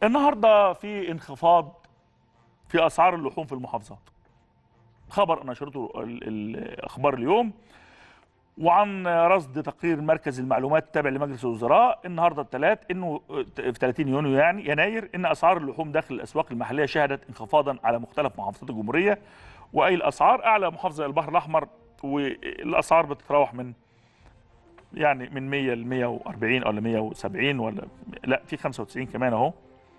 النهارده في انخفاض في اسعار اللحوم في المحافظات خبر نشرته ال- ال- اخبار اليوم وعن رصد تقرير مركز المعلومات التابع لمجلس الوزراء النهارده الثلاث انه في 30 يونيو يعني يناير ان اسعار اللحوم داخل الاسواق المحليه شهدت انخفاضا على مختلف محافظات الجمهوريه واي الاسعار اعلى محافظه البحر الاحمر والاسعار بتتراوح من يعني من 100 ل 140 ولا 170 ولا لا في 95 كمان اهو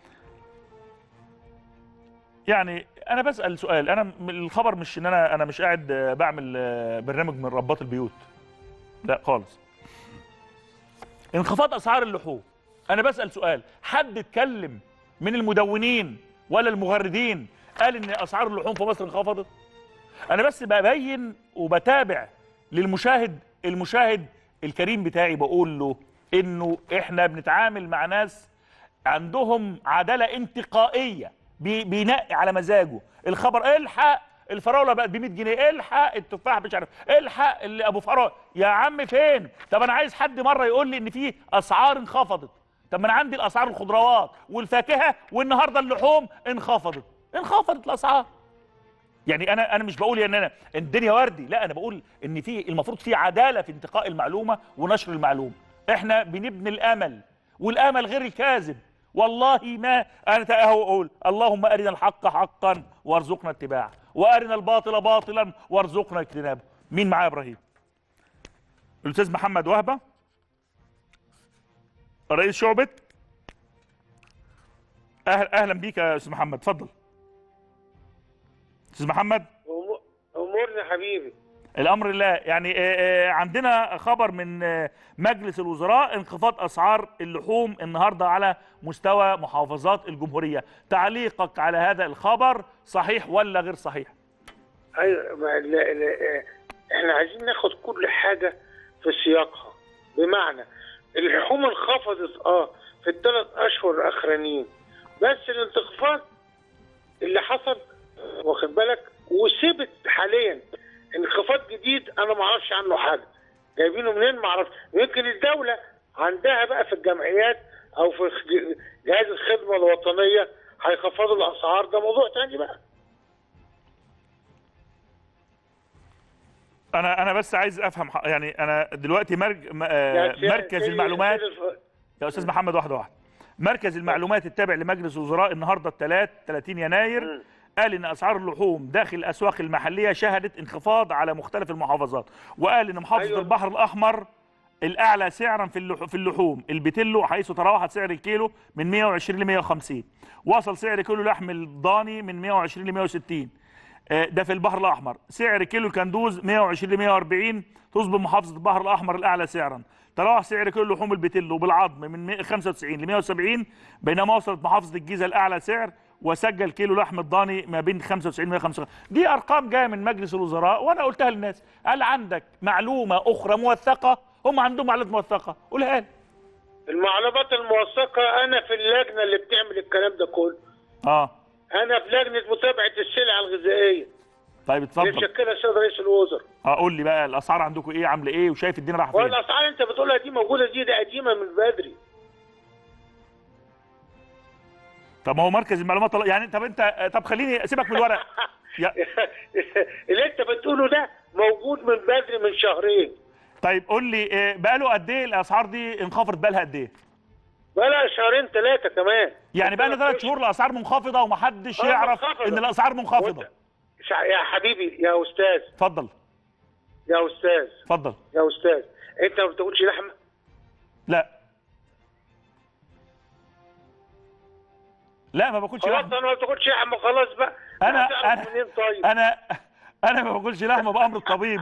يعني انا بسال سؤال انا م- الخبر مش ان انا انا مش قاعد آه، بعمل آه، برنامج من رباط البيوت لا خالص انخفاض اسعار اللحوم انا بسال سؤال حد اتكلم من المدونين ولا المغردين قال ان اسعار اللحوم في مصر انخفضت انا بس ببين وبتابع للمشاهد المشاهد الكريم بتاعي بقول له انه احنا بنتعامل مع ناس عندهم عداله انتقائيه بي- بينقي على مزاجه الخبر الحق الفراوله بقت ب 100 جنيه الحق التفاح مش عارف الحق اللي ابو فراوله يا عم فين طب انا عايز حد مره يقول لي ان في اسعار انخفضت طب ما انا عندي الاسعار الخضروات والفاكهه والنهارده اللحوم انخفضت انخفضت الاسعار يعني انا انا مش بقول ان انا الدنيا وردي لا انا بقول ان في المفروض في عداله في انتقاء المعلومه ونشر المعلومه احنا بنبني الامل والامل غير الكاذب والله ما انا اهو اقول اللهم ارنا الحق حقا وارزقنا اتباعه وارنا الباطل باطلا وارزقنا اجتنابه مين معايا يا ابراهيم الاستاذ محمد وهبه رئيس شعبه أهل اهلا بيك يا استاذ محمد اتفضل استاذ محمد أم- امورنا حبيبي الامر لله يعني آه، آه، عندنا خبر من آه، مجلس الوزراء انخفاض اسعار اللحوم النهارده على مستوى محافظات الجمهوريه تعليقك على هذا الخبر صحيح ولا غير صحيح ايوه ما لا لا احنا عايزين ناخد كل حاجه في سياقها بمعنى اللحوم انخفضت اه في الثلاث اشهر الاخرانيين بس الانخفاض اللي حصل واخد بالك وثبت حاليا انخفاض جديد انا ما اعرفش عنه حاجه جايبينه منين ما اعرفش يمكن الدوله عندها بقى في الجمعيات او في خ- جهاز الخدمه الوطنيه هيخفضوا الاسعار ده موضوع تاني بقى انا انا بس عايز افهم ح- يعني انا دلوقتي مرج م- آه، يعني سي- مركز سي- المعلومات سيد الف- يا استاذ محمد واحده واحده مركز المعلومات التابع لمجلس الوزراء النهارده الثلاث 30 يناير قال ان اسعار اللحوم داخل الاسواق المحليه شهدت انخفاض على مختلف المحافظات وقال ان محافظه أيوة. البحر الاحمر الاعلى سعرا في اللح- في اللحوم البتلو حيث تراوحت سعر الكيلو من 120 ل 150 وصل سعر كيلو لحم الضاني من 120 ل 160 آه، ده في البحر الاحمر سعر كيلو الكندوز 120 ل 140 تصبح محافظه البحر الاحمر الاعلى سعرا تراوح سعر كيلو لحوم البتلو بالعظم من 100 95 ل 170 بينما وصلت محافظه الجيزه الاعلى سعر وسجل كيلو لحم الضاني ما بين 95 و 155 دي ارقام جايه من مجلس الوزراء وانا قلتها للناس هل عندك معلومه اخرى موثقه هم عندهم معلومات موثقه قولها لي المعلومات الموثقة أنا في اللجنة اللي بتعمل الكلام ده كله اه أنا في لجنة متابعة السلع الغذائية طيب اللي اتفضل مشكلها السيد رئيس الوزراء اه قول لي بقى الاسعار عندكم ايه عامله ايه وشايف الدنيا رايحه فين والأسعار أنت بتقولها دي موجودة دي ده قديمة من بدري طب ما هو مركز المعلومات طلع- يعني طب انت طب خليني سيبك من الورق يا اللي أنت بتقوله ده موجود من بدري من شهرين طيب قول لي آه، بقاله قد ايه الاسعار دي انخفضت بقالها قد ايه؟ بقى شهرين ثلاثة كمان يعني بقى لنا ثلاث شهور الاسعار منخفضه ومحدش آه، يعرف منخفضة. ان الاسعار منخفضه وأنت- شع- يا حبيبي يا أستاذ اتفضل يا أستاذ اتفضل يا أستاذ أنت ما بتاكلش لحمة لا لا ما باكلش خلاص لحمه أنا ما بتاكلش لحمة خلاص بقى انا هتعرف انا منين طيب انا انا ما باكلش لحمه بامر الطبيب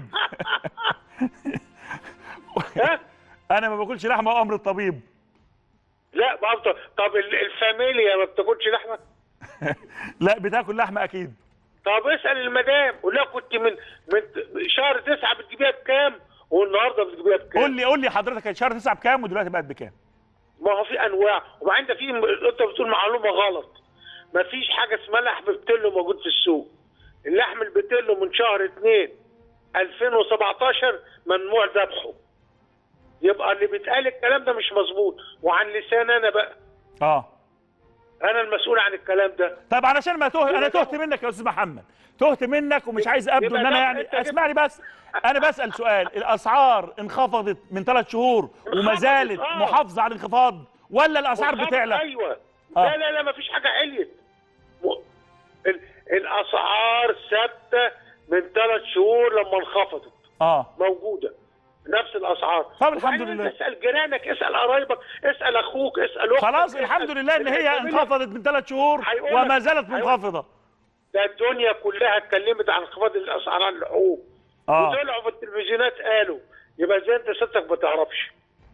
ها؟ انا ما باكلش لحمه بامر الطبيب لا برضه طب ال- الفاميليا ما بتاكلش لحمه لا بتاكل لحمه اكيد طب اسال المدام قول لها كنت من من شهر تسعه بتجيبيها بكام والنهارده بتجيبيها بكام قول لي قول لي حضرتك كانت شهر 9 بكام ودلوقتي بقت بكام؟ ما هو في انواع وبعدين ده في انت بتقول معلومه غلط ما فيش حاجه اسمها لحم بتلو موجود في السوق اللحم البتلو من شهر 2 2017 ممنوع ذبحه يبقى اللي بيتقال الكلام ده مش مظبوط وعن لسان انا بقى اه انا المسؤول عن الكلام ده طيب علشان ما تهت انا يبقى تهت ده- منك يا استاذ محمد تهت منك ومش عايز ابدو يبقى ان انا ده يعني أنت جبت- اسمعني بس انا بسال سؤال الاسعار انخفضت من ثلاث شهور وما انخفضت، زالت آه. محافظه على الانخفاض ولا الاسعار والخمر- بتعلى ايوه آه. لا لا لا ما فيش حاجه عليت م- ال- الاسعار ثابته من ثلاث شهور لما انخفضت اه موجوده نفس الاسعار طب الحمد وبعدين لله. اسال جيرانك اسال قرايبك اسال اخوك اسال اختك خلاص اسأل- الحمد لله ان هي الفاميليا. انخفضت من ثلاث شهور هيقول لك- وما زالت هيقول- منخفضه ده الدنيا كلها اتكلمت عن انخفاض الاسعار على اللحوم اه وطلعوا في التلفزيونات قالوا يبقى ازاي انت ستك ما تعرفش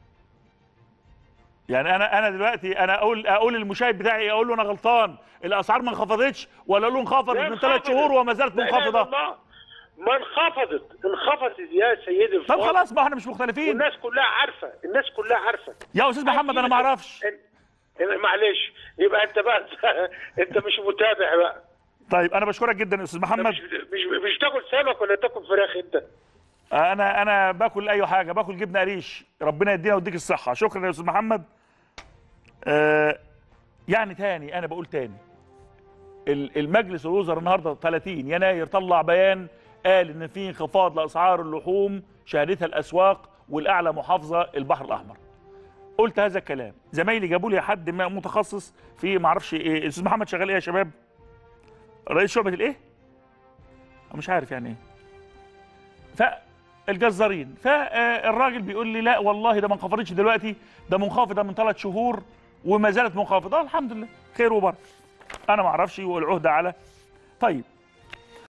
يعني انا انا دلوقتي انا اقول اقول للمشاهد بتاعي اقول له انا غلطان الاسعار ما انخفضتش ولا اقول له انخفضت لا من ثلاث انخفضت. شهور وما زالت لا إله إلا منخفضه الله. ما انخفضت انخفضت يا سيدي طب الفاضل خلاص ما احنا مش مختلفين والناس كلها عارفه الناس كلها عارفه يا استاذ محمد انا ما اعرفش إن- إن- معلش يبقى انت بقى انت مش متابع بقى طيب انا بشكرك جدا يا استاذ أنت محمد مش مش مش تاكل سمك ولا تاكل فراخ انت انا انا باكل اي حاجه باكل جبنه قريش ربنا يدينا ويديك الصحه شكرا يا استاذ محمد آه يعني تاني انا بقول تاني ال- المجلس الوزراء النهارده 30 يناير طلع بيان قال ان في انخفاض لاسعار اللحوم شهدتها الاسواق والاعلى محافظه البحر الاحمر قلت هذا الكلام زمايلي جابوا لي حد ما متخصص في ما اعرفش ايه الاستاذ محمد شغال ايه يا شباب رئيس شعبه الايه مش عارف يعني ايه فالجزارين فالراجل بيقول لي لا والله ده ما انخفضتش دلوقتي ده منخفضه من ثلاث شهور وما زالت منخفضه الحمد لله خير وبركه انا ما اعرفش والعهده على طيب